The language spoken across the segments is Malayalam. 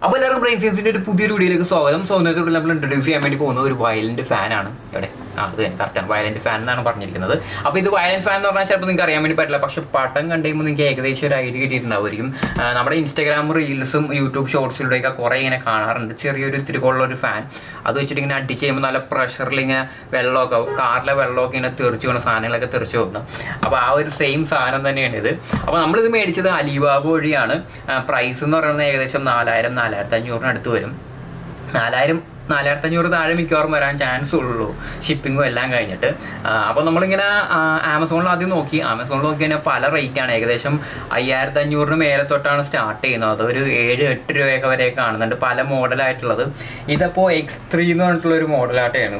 അപ്പോൾ എല്ലാവർക്കും ബ്രെയിൻ സയൻസിന്റെ ഒരു പുതിയൊരു വീഡിയോയിലേക്ക് സ്വാഗതം സോ ഇന്നത്തെ വീഡിയോയിൽ നമ്മൾ ഇൻട്രൊഡ്യൂസ് ചെയ്യാൻ വേണ്ടി പോകുന്ന ഒരു വയലന്റ് ഫാനാണ് എവിടെ ആ അത് തന്നെ കറക്റ്റാണ് വയലന്റ് ഫാൻ എന്നാണ് പറഞ്ഞിരിക്കുന്നത് അപ്പോൾ ഇത് വയലന്റ് ഫാൻ എന്ന് പറഞ്ഞാൽ ചിലപ്പോൾ നിങ്ങൾക്ക് അറിയാൻ വേണ്ടി പറ്റില്ല പക്ഷേ പടം കണ്ടുകഴിയുമ്പോൾ നിങ്ങൾക്ക് ഏകദേശം ഒരു ഐഡിയ കിട്ടിയിട്ടുണ്ടാവുമായിരിക്കും ആ, നമ്മുടെ ഇൻസ്റ്റാഗ്രാം റീൽസും യൂട്യൂബ് ഷോർട്സിലൂടെയൊക്കെ കുറേ ഇങ്ങനെ കാണാറുണ്ട് ചെറിയൊരു ഇത്തിരിക്കുള്ള ഒരു ഫാൻ അത് വെച്ചിട്ട് ഇങ്ങനെ അടിച്ച് കഴിയുമ്പോൾ നല്ല പ്രഷറിൽ ഇങ്ങനെ വെള്ളമൊക്കെ കാറിലെ വെള്ളമൊക്കെ ഇങ്ങനെ തെറിച്ച് പോകുന്ന സാധനങ്ങളൊക്കെ തെറിച്ച് പോകുന്നു അപ്പോൾ ആ ഒരു സെയിം സാധനം തന്നെയാണ് ഇത് അപ്പോൾ നമ്മളിത് മേടിച്ചത് അലിബാബ വഴിയാണ് പ്രൈസ് എന്ന് പറയുന്നത് ഏകദേശം നാലായിരം നാലായിരത്തി അഞ്ഞൂറിന് അടുത്ത് വരും നാലായിരം നാലായിരത്തി അഞ്ഞൂറ് താഴെ മിക്കവാറും വരാൻ ചാൻസ് ഉള്ളൂ ഷിപ്പിങ്ങും എല്ലാം കഴിഞ്ഞിട്ട് അപ്പോൾ നമ്മളിങ്ങനെ ആ, ആമസോണിൽ ആദ്യം നോക്കി ആമസോണിൽ നോക്കി കഴിഞ്ഞാൽ പല റേറ്റാണ് ഏകദേശം അയ്യായിരത്തി അഞ്ഞൂറിന് മേലെ തൊട്ടാണ് സ്റ്റാർട്ട് ചെയ്യുന്നത് അതൊരു ഏഴ് എട്ട് രൂപയൊക്കെ വരെ കാണുന്നുണ്ട് പല മോഡലായിട്ടുള്ളത് ഇതിപ്പോൾ എക്സ് ത്രീ എന്ന് പറഞ്ഞിട്ടുള്ള ഒരു മോഡലായിട്ടാണ്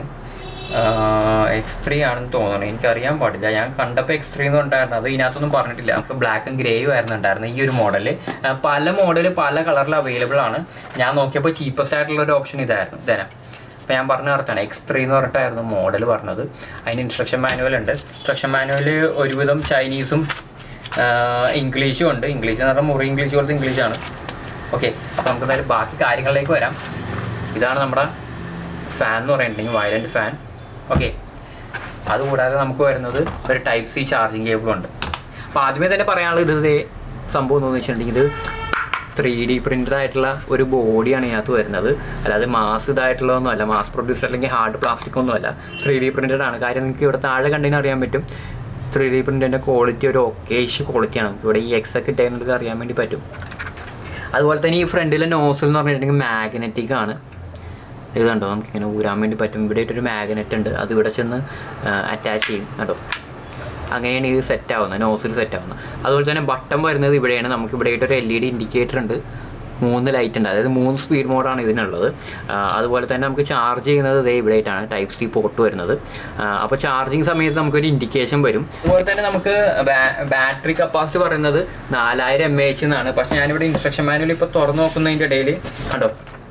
എക്സ് ത്രീ ആണെന്ന് തോന്നുന്നു എനിക്കറിയാൻ പാടില്ല ഞാൻ കണ്ടപ്പോൾ എക്സ് ത്രീ എന്ന് ഉണ്ടായിരുന്നു അത് ഇതിനകത്തൊന്നും പറഞ്ഞിട്ടില്ല നമുക്ക് ബ്ലാക്കും ഗ്രേയും ആയിരുന്നു ഉണ്ടായിരുന്നത് ഈ ഒരു മോഡൽ പല മോഡൽ പല കളറിൽ അവൈലബിൾ ആണ് ഞാൻ നോക്കിയപ്പോൾ ചീപ്പസ്റ്റ് ആയിട്ടുള്ള ഒരു ഓപ്ഷൻ ഇതായിരുന്നു ഇതന്നെ അപ്പോൾ ഞാൻ പറഞ്ഞ കറക്റ്റാണ് എക്സ് ത്രീ എന്ന് പറഞ്ഞിട്ടായിരുന്നു മോഡൽ പറഞ്ഞത് അതിന് ഇൻസ്ട്രക്ഷൻ മാനുവൽ ഉണ്ട് ഇൻസ്ട്രക്ഷൻ മാനുവൽ ഒരുവിധം ചൈനീസും ഇംഗ്ലീഷും ഉണ്ട് ഇംഗ്ലീഷ് എന്ന് പറഞ്ഞാൽ മുറി ഇംഗ്ലീഷ് പോലത്തെ ഇംഗ്ലീഷാണ് ഓക്കെ അപ്പോൾ നമുക്ക് എന്തായാലും ബാക്കി കാര്യങ്ങളിലേക്ക് വരാം ഇതാണ് നമ്മുടെ ഫാൻ എന്ന് പറയുന്നുണ്ടെങ്കിൽ വയലൻറ്റ് ഫാൻ ഓക്കെ അതുകൂടാതെ നമുക്ക് വരുന്നത് ഒരു ടൈപ്പ് സി ചാർജിങ് കേബിളും ഉണ്ട് അപ്പോൾ ആദ്യമേ തന്നെ പറയാനുള്ളത് ഇത് ദേ സംഭവം എന്ന് വെച്ചിട്ടുണ്ടെങ്കിൽ ഇത് ത്രീ ഡി പ്രിൻ്റഡ് ആയിട്ടുള്ള ഒരു ബോഡിയാണ് ഇതിനകത്ത് വരുന്നത് അല്ലാതെ മാസ് ഇതായിട്ടുള്ളതൊന്നും അല്ല മാസ് പ്രൊഡ്യൂസർ അല്ലെങ്കിൽ ഹാർഡ് പ്ലാസ്റ്റിക് ഒന്നും അല്ല ത്രീ ഡി പ്രിൻ്റഡ് ആണ് കാര്യം നിങ്ങൾക്ക് ഇവിടെ താഴെ കണ്ടതിന് അറിയാൻ പറ്റും ത്രീ ഡി പ്രിൻ്റിൻ്റെ ക്വാളിറ്റി ഒരു ഒക്കേഷ് ക്വാളിറ്റിയാണ് നമുക്ക് ഇവിടെ ഈ എക്സ് ഒക്കെ ഇട്ടേക്കുന്നത് അറിയാൻ വേണ്ടി പറ്റും അതുപോലെ തന്നെ ഈ ഫ്രണ്ടിലെ നോസിൽ എന്ന് പറഞ്ഞിട്ടുണ്ടെങ്കിൽ മാഗ്നറ്റിക് ആണ് ഇത് കണ്ടോ നമുക്കിങ്ങനെ ഊരാൻ വേണ്ടി പറ്റും ഇവിടെ ഒരു മാഗ്നറ്റ് ഉണ്ട് അത് ഇവിടെ ചെന്ന് അറ്റാച്ച് ചെയ്യും കേട്ടോ അങ്ങനെയാണ് ഇത് സെറ്റ് ആവുന്നത് നോസിൽ സെറ്റ് ആവുന്നത് അതുപോലെ തന്നെ ബട്ടൺ വരുന്നത് ഇവിടെയാണ് നമുക്ക് ഇവിടെ ആയിട്ട് ഒരു എൽ ഇ ഡി ഇൻഡിക്കേറ്റർ ഉണ്ട് മൂന്ന് ലൈറ്റ് ഉണ്ട് അതായത് മൂന്ന് സ്പീഡ് മോഡാണ് ഇതിനുള്ളത് ആ, അതുപോലെ തന്നെ നമുക്ക് ചാർജ് ചെയ്യുന്നത് ഇതേ ഇവിടെ ആയിട്ടാണ് ടൈപ്പ് സി പോർട്ട് വരുന്നത് അപ്പോൾ ചാർജിങ് സമയത്ത് നമുക്കൊരു ഇൻഡിക്കേഷൻ വരും അതുപോലെ തന്നെ നമുക്ക് ബാറ്ററി കപ്പാസിറ്റി പറയുന്നത് നാലായിരം എം എച്ച് എന്നാണ് പക്ഷേ ഞാനിവിടെ ഇൻസ്ട്രക്ഷൻ മാനുവൽ ഇപ്പോൾ തുറന്നു നോക്കുന്നതിൻ്റെ ഇടയിൽ കണ്ടോ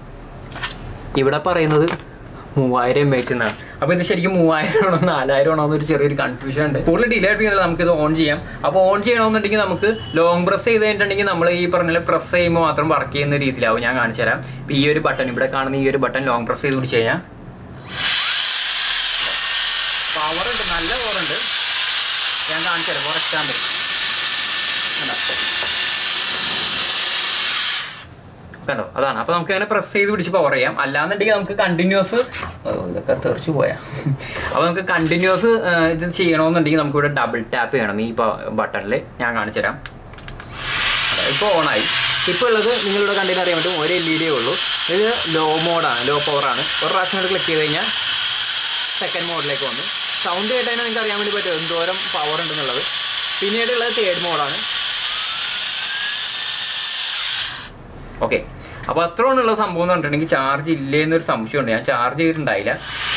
ഇവിടെ പറയുന്നത് മൂവായിരം എം എച്ച് എന്നാണ് അപ്പോൾ ഇത് ശരിക്കും മൂവായിരം ആണോ നാലായിരം ആണോ എന്നൊരു ചെറിയൊരു കൺഫ്യൂഷൻ ഉണ്ട് കൂടുതൽ ഡിലേ ചെയ്യുന്നില്ല നമുക്കിത് ഓൺ ചെയ്യാം അപ്പോൾ ഓൺ ചെയ്യണമെന്നുണ്ടെങ്കിൽ നമുക്ക് ലോങ് പ്രസ് ചെയ്ത് കഴിഞ്ഞിട്ടുണ്ടെങ്കിൽ നമ്മൾ ഈ പറഞ്ഞ പ്രസ് ചെയ്യുമ്പോൾ മാത്രം വർക്ക് ചെയ്യുന്ന രീതിയിലാവും ഞാൻ കാണിച്ചു തരാം ഇപ്പോൾ ഈ ഒരു ബട്ടൺ ഇവിടെ കാണുന്ന ഈ ഒരു ബട്ടൺ ലോങ് പ്രസ് ചെയ്ത് പിടിച്ച് കഴിഞ്ഞാൽ പവർ ഉണ്ട് നല്ല പവർ ഉണ്ട് ഞാൻ കാണിച്ചു തരാം ഫോർ എക്സാമ്പിൾ കണ്ടോ അതാണ് അപ്പോൾ നമുക്ക് അങ്ങനെ പ്രസ് ചെയ്ത് പിടിച്ച് പവർ ചെയ്യാം അല്ലാന്നുണ്ടെങ്കിൽ നമുക്ക് കണ്ടിന്യൂസ് ഇതൊക്കെ തെറിച്ച് പോയാ അപ്പോൾ നമുക്ക് കണ്ടിന്യൂസ് ഇത് ചെയ്യണമെന്നുണ്ടെങ്കിൽ നമുക്ക് ഇവിടെ ഡബിൾ ടാപ്പ് ചെയ്യണം ഈ ബട്ടണിൽ ഞാൻ കാണിച്ചു തരാം ഇപ്പോൾ ഓണായി ഇപ്പോൾ ഉള്ളത് നിങ്ങളിവിടെ കണ്ടിട്ട് അറിയാൻ പറ്റും ഒരു എൽ ഇ ഡി ഉള്ളൂ ഇത് ലോ മോഡാണ് ലോ പവറാണ് ഒരു പ്രാവശ്യം ക്ലിക്ക് ചെയ്ത് കഴിഞ്ഞാൽ സെക്കൻഡ് മോഡിലേക്ക് വന്നു സൗണ്ട് കേട്ട് തന്നെ നിങ്ങൾക്ക് അറിയാൻ വേണ്ടി പറ്റും എന്തോരം പവർ ഉണ്ടെന്നുള്ളത് പിന്നീടുള്ളത് തേർഡ് മോഡാണ് ഓക്കെ അപ്പോൾ അത്രയോണുള്ള സംഭവം എന്ന് പറഞ്ഞിട്ടുണ്ടെങ്കിൽ ചാർജ് ഇല്ലേ എന്നൊരു സംശയമുണ്ട് ഞാൻ ചാർജ് ചെയ്തിട്ടുണ്ടായില്ല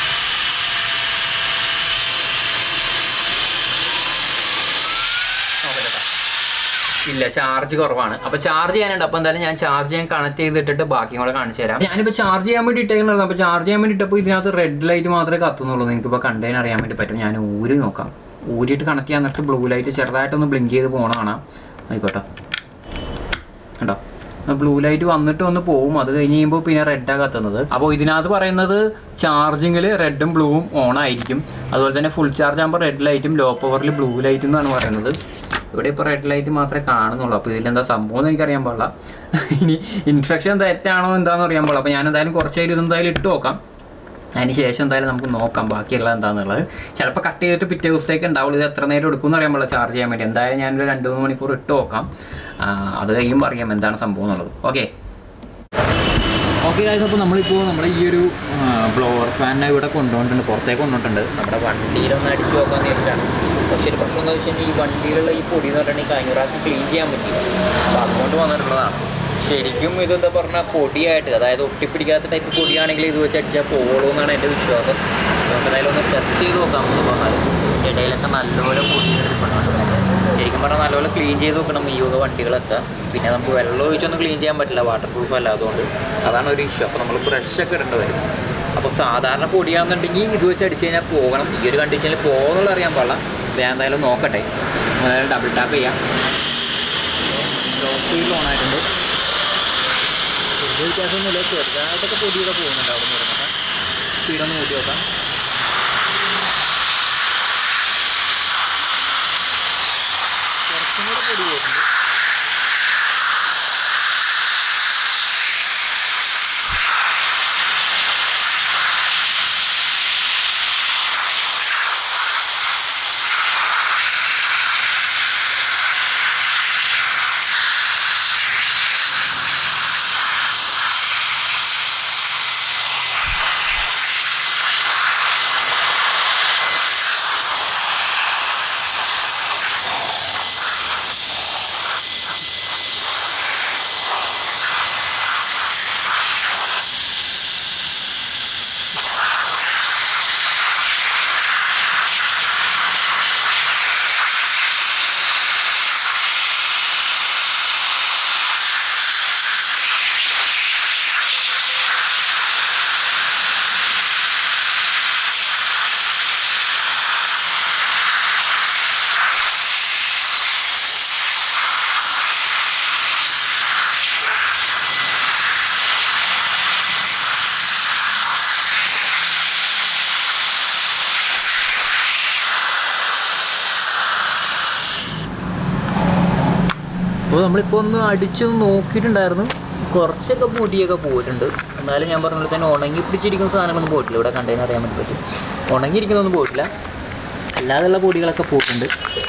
നോക്കട്ടെ ട്ടോ. ഇല്ല ചാർജ് കുറവാണ് അപ്പോൾ ചാർജ് ചെയ്യാനുണ്ട് അപ്പോൾ എന്തായാലും ഞാൻ ചാർജ് ചെയ്യാൻ കണക്ട് ചെയ്തിട്ടിട്ട് ബാക്കിയും കൂടെ കാണിച്ചു തരാം ഞാനിപ്പോൾ ചാർജ് ചെയ്യാൻ വേണ്ടി ഇട്ടേക്കുന്നത് അപ്പോൾ ചാർജ് ചെയ്യാൻ വേണ്ടി ഇട്ടപ്പോൾ ഇതിനകത്ത് റെഡ് ലൈറ്റ് മാത്രമേ കത്തുന്നുള്ളൂ നിങ്ങൾക്ക് ഇപ്പോൾ കണ്ടതിന് അറിയാൻ വേണ്ടി പറ്റും ഞാൻ ഊരി നോക്കാം ഊരിയിട്ട് കണക്ട് ചെയ്യാൻ എന്നിട്ട് ബ്ലൂ ലൈറ്റ് ചെറുതായിട്ടൊന്ന് ബ്ലിങ്ക് ചെയ്ത് പോകണ കാണാം ആയിക്കോട്ടെ കണ്ടോ ബ്ലൂ ലൈറ്റ് വന്നിട്ട് ഒന്ന് പോവും അത് കഴിഞ്ഞ് കഴിയുമ്പോൾ പിന്നെ റെഡാണ് കത്തുന്നത് അപ്പോൾ ഇതിനകത്ത് പറയുന്നത് ചാർജിങ്ങിൽ റെഡും ബ്ലൂവും ഓൺ ആയിരിക്കും അതുപോലെ തന്നെ ഫുൾ ചാർജ് ആകുമ്പോൾ റെഡ് ലൈറ്റും ലോ പവറിൽ ബ്ലൂ ലൈറ്റും എന്നാണ് പറയുന്നത് ഇവിടെ ഇപ്പോൾ റെഡ് ലൈറ്റ് മാത്രമേ കാണുന്നുള്ളൂ അപ്പോൾ ഇതിലെന്താ സംഭവം എന്ന് എനിക്കറിയാൻ പാടില്ല ഇനി ഇൻസ്ട്രക്ഷൻ തെറ്റാണോ എന്താണെന്ന് അറിയാൻ പാടില്ല അപ്പോൾ ഞാൻ എന്തായാലും കുറച്ച് നേരം ഇത് എന്തായാലും ഇട്ട് നോക്കാം അതിന് ശേഷം എന്തായാലും നമുക്ക് നോക്കാം ബാക്കിയുള്ള എന്താണെന്നുള്ളത് ചിലപ്പോൾ കട്ട് ചെയ്തിട്ട് പിറ്റേ ദിവസത്തേക്ക് ഉണ്ടാവുള്ളൂ ഇത് എത്ര നേരം എടുക്കുമെന്ന് അറിയാൻ പാടില്ല ചാർജ് ചെയ്യാൻ വേണ്ടി എന്തായാലും ഞാനൊരു രണ്ട് മൂന്ന് മണിക്കൂർ ഇട്ട് നോക്കാം ആ, അത് കഴിയുമ്പോൾ അറിയാം എന്താണ് സംഭവം എന്നുള്ളത് ഓക്കെ ഓക്കെ ഗായ്സ് അപ്പോൾ നമ്മളിപ്പോൾ നമ്മുടെ ഈ ഒരു ബ്ലോവർ ഫാനിനെ ഇവിടെ കൊണ്ടുപോയിട്ടുണ്ട് പുറത്തേക്ക് കൊണ്ടുപോയിട്ടുണ്ട് നമ്മുടെ വണ്ടിയിലൊന്ന് അടിച്ച് നോക്കാമെന്ന് വെച്ചിട്ടാണ് പക്ഷേ ഒരു പ്രശ്നം എന്താ വെച്ച് കഴിഞ്ഞാൽ ഈ വണ്ടിയിലുള്ള ഈ പൊടി എന്ന് പറഞ്ഞിട്ടുണ്ടെങ്കിൽ കഴിഞ്ഞ പ്രാവശ്യം ക്ലീൻ ചെയ്യാൻ പറ്റില്ല അപ്പോൾ അതുകൊണ്ട് വന്നിട്ടുള്ളതാണ് ശരിക്കും ഇതെന്താ പറഞ്ഞാൽ പൊടിയായിട്ട് അതായത് ഒട്ടിപ്പിടിക്കാത്ത ടൈപ്പ് പൊടിയാണെങ്കിൽ ഇത് വെച്ച് അടിച്ചാൽ പോകുള്ളൂ എന്നാണ് എൻ്റെ വിശ്വാസം നമുക്ക് എന്തായാലും ഒന്ന് ടെസ്റ്റ് ചെയ്ത് നോക്കാം നമുക്ക് പറഞ്ഞാൽ ഇടയിലൊക്കെ നല്ലപോലെ പൊടി ഇരിപ്പുണ്ട് ശരിക്കും പറഞ്ഞാൽ നല്ലപോലെ ക്ലീൻ ചെയ്ത് നോക്കണം ഈ വക വണ്ടികളൊക്കെ പിന്നെ നമുക്ക് വെള്ളം ഒഴിച്ചൊന്നും ക്ലീൻ ചെയ്യാൻ പറ്റില്ല വാട്ടർ പ്രൂഫ് അല്ല അതുകൊണ്ട് അതാണ് ഒരു ഇഷ്യൂ അപ്പോൾ നമ്മൾ ബ്രഷൊക്കെ ഇടേണ്ടി വരും അപ്പോൾ സാധാരണ പൊടിയാണെന്നുണ്ടെങ്കിൽ ഇത് വെച്ച് അടിച്ച് കഴിഞ്ഞാൽ പോകണം ഈ ഒരു കണ്ടീഷനിൽ പോകുന്നുള്ള അറിയാൻ പാടില്ല ഇത് ഞാൻ എന്തായാലും നോക്കട്ടെ എന്തായാലും ഡബിൾ ടാപ്പ് ചെയ്യാം ലോക്ക് വീൽ ഓൺ ആയിട്ടുണ്ട് വലിയ വ്യത്യാസമൊന്നുമില്ല ചെറുതായിട്ടൊക്കെ പൊടിയൊക്കെ പോകുന്നുണ്ട് അവിടെ നിന്ന് നോക്കാം സ്പീഡൊന്ന് കൂട്ടി നോക്കാം കുറച്ചും കൂടെ പൊടി പോകുന്നുണ്ട് അപ്പോൾ നമ്മളിപ്പോൾ ഒന്ന് അടിച്ച് നോക്കിയിട്ടുണ്ടായിരുന്നു കുറച്ചൊക്കെ പൊടിയൊക്കെ പോയിട്ടുണ്ട് എന്നാലും ഞാൻ പറഞ്ഞ പോലെ തന്നെ ഉണങ്ങി പിടിച്ചിരിക്കുന്ന സാധനങ്ങളൊന്നും പോയിട്ടില്ല ഇവിടെ കണ്ടതിന് അറിയാൻ വേണ്ടി പറ്റും ഉണങ്ങിയിരിക്കുന്നൊന്നും പോയിട്ടില്ല അല്ലാതെയുള്ള പൊടികളൊക്കെ പോയിട്ടുണ്ട്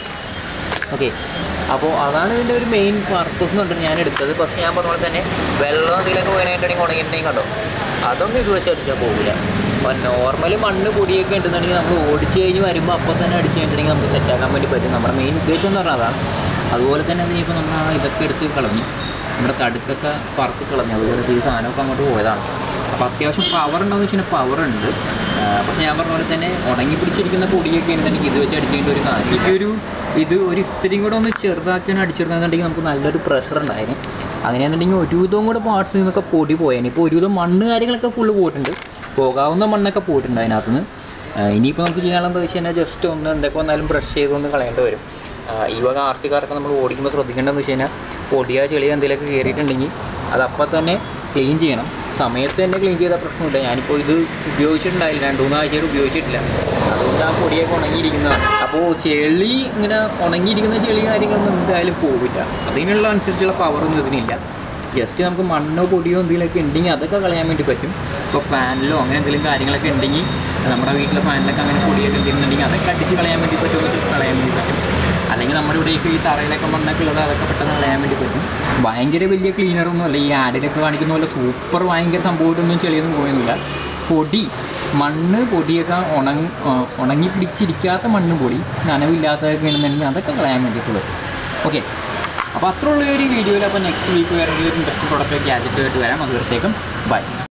ഓക്കെ അപ്പോൾ അതാണ് ഇതിൻ്റെ ഒരു മെയിൻ പർപ്പസ് എന്ന് പറഞ്ഞിട്ട് ഞാൻ എടുത്തത് പക്ഷേ ഞാൻ പറഞ്ഞ പോലെ തന്നെ വെള്ളം എന്തെങ്കിലുമൊക്കെ പോകാനായിട്ടുണ്ടെങ്കിൽ ഉണങ്ങിയിട്ടുണ്ടെങ്കിൽ കണ്ടോ അതൊന്നും ഇത് വെച്ച് അടിച്ചാൽ പോകില്ല അപ്പോൾ നോർമലി മണ്ണ് പൊടിയൊക്കെ ഉണ്ടെന്നുണ്ടെങ്കിൽ നമ്മൾ ഓടിച്ച് കഴിഞ്ഞ് വരുമ്പോൾ അപ്പോൾ തന്നെ അടിച്ച് കഴിഞ്ഞിട്ടുണ്ടെങ്കിൽ നമുക്ക് സെറ്റാക്കാൻ വേണ്ടി പറ്റും നമ്മുടെ മെയിൻ ഉദ്ദേശം എന്ന് പറഞ്ഞാൽ അതാണ് അതുപോലെ തന്നെ അത് ഇപ്പോൾ നമ്മൾ ആ ഇതൊക്കെ എടുത്ത് കളഞ്ഞു നമ്മുടെ കടുക്കൊക്കെ പറത്തി കളഞ്ഞു അതുപോലെ ഈ സാധനമൊക്കെ അങ്ങോട്ട് പോയതാണ് അപ്പോൾ അത്യാവശ്യം പവർ ഉണ്ടോയെന്ന് വെച്ചാൽ പവർ ഉണ്ട് പക്ഷെ ഞാൻ പറഞ്ഞ പോലെ തന്നെ ഉണങ്ങി പിടിച്ചിരിക്കുന്ന പൊടിയൊക്കെ ഉണ്ടെങ്കിൽ ഇത് വെച്ച് അടിക്കേണ്ട ഒരു കാര്യം ഈ ഒരു ഇത് ഒരു ഇത്തിരിയും കൂടെ ഒന്ന് ചെറുതാക്കിയാണ് അടിച്ചെടുക്കാന്നുണ്ടെങ്കിൽ നമുക്ക് നല്ലൊരു പ്രഷർ ഉണ്ടായിരുന്നു അങ്ങനെയാണെന്നുണ്ടെങ്കിൽ ഒരുവിധവും കൂടെ പാർട്സിൽ നിന്നൊക്കെ പൊടി പോയേനെ ഇപ്പോൾ ഒരുവിധം മണ്ണ് കാര്യങ്ങളൊക്കെ ഫുള്ള് പോയിട്ടുണ്ട് പോകാവുന്ന മണ്ണൊക്കെ പോയിട്ടുണ്ട് അതിനകത്തുനിന്ന് ഇനിയിപ്പോൾ നമുക്ക് ചെയ്യാനുള്ളത് വെച്ച് കഴിഞ്ഞാൽ ജസ്റ്റ് ഒന്ന് എന്തൊക്കെ വന്നാലും ബ്രഷ് ചെയ്തൊന്ന് കളയേണ്ടി വരും ആ, ഈ വക ആർ സി കാറൊക്കെ നമ്മൾ ഓടിക്കുമ്പോൾ ശ്രദ്ധിക്കേണ്ടതെന്ന് വെച്ച് കഴിഞ്ഞാൽ പൊടിയോ ചെളിയോ എന്തെങ്കിലുമൊക്കെ കയറിയിട്ടുണ്ടെങ്കിൽ അത് അപ്പം തന്നെ ക്ലീൻ ചെയ്യണം സമയത്ത് തന്നെ ക്ലീൻ ചെയ്താൽ പ്രശ്നമില്ല ഞാനിപ്പോൾ ഇത് ഉപയോഗിച്ചിട്ടുണ്ടായില്ല രണ്ട് മൂന്ന് ആഴ്ചയായിട്ട് ഉപയോഗിച്ചിട്ടില്ല അതുകൊണ്ട് ആ പൊടിയൊക്കെ ഉണങ്ങിയിരിക്കുന്നതാണ് അപ്പോൾ ചെളി ഇങ്ങനെ ഉണങ്ങിയിരിക്കുന്ന ചെളി കാര്യങ്ങളൊന്നും എന്തായാലും പോവില്ല അതിനുള്ള അനുസരിച്ചുള്ള പവറൊന്നും ഇതിനില്ല ജസ്റ്റ് നമുക്ക് മണ്ണോ പൊടിയോ എന്തെങ്കിലുമൊക്കെ ഉണ്ടെങ്കിൽ അതൊക്കെ കളയാൻ വേണ്ടി പറ്റും ഇപ്പോൾ ഫാനിലോ അങ്ങനെ എന്തെങ്കിലും കാര്യങ്ങളൊക്കെ ഉണ്ടെങ്കിൽ നമ്മുടെ വീട്ടിലെ ഫാനിലൊക്കെ അങ്ങനെ പൊടിയൊക്കെ എന്തെങ്കിലുണ്ടെങ്കിൽ അതൊക്കെ അടിച്ച് കളയാൻ വേണ്ടി പറ്റുമെന്ന് കളയാൻ വേണ്ടി പറ്റും അല്ലെങ്കിൽ നമ്മുടെ ഇവിടെയൊക്കെ ഈ തറയിലൊക്കെ മണ്ണൊക്കെ ഉള്ളത് അതൊക്കെ പെട്ടെന്ന് കളയാൻ വേണ്ടി പറ്റും ഭയങ്കര വലിയ ക്ലീനറൊന്നും അല്ല ഈ ആഡിലൊക്കെ കാണിക്കുന്ന പോലെ സൂപ്പർ ഭയങ്കര സംഭവമായിട്ടൊന്നും ചെളിയൊന്നും പോയൊന്നുമില്ല പൊടി മണ്ണ് പൊടിയൊക്കെ ഉണങ്ങി ഉണങ്ങി പിടിച്ചിരിക്കാത്ത മണ്ണ് പൊടി നനവില്ലാത്തതൊക്കെ ഉണ്ടെന്നുണ്ടെങ്കിൽ അതൊക്കെ കളയാൻ വേണ്ടിയിട്ടുള്ളത് ഓക്കെ അപ്പോൾ അത്രയുള്ള ഒരു വീഡിയോയിൽ അപ്പോൾ നെക്സ്റ്റ് വീക്ക് വേറെ ഒരു ഇൻട്രസ്റ്റ് പ്രൊഡക്റ്റ് ഗാജറ്റ് ആയിട്ട് വരാം അതുവരത്തേക്കും ബൈ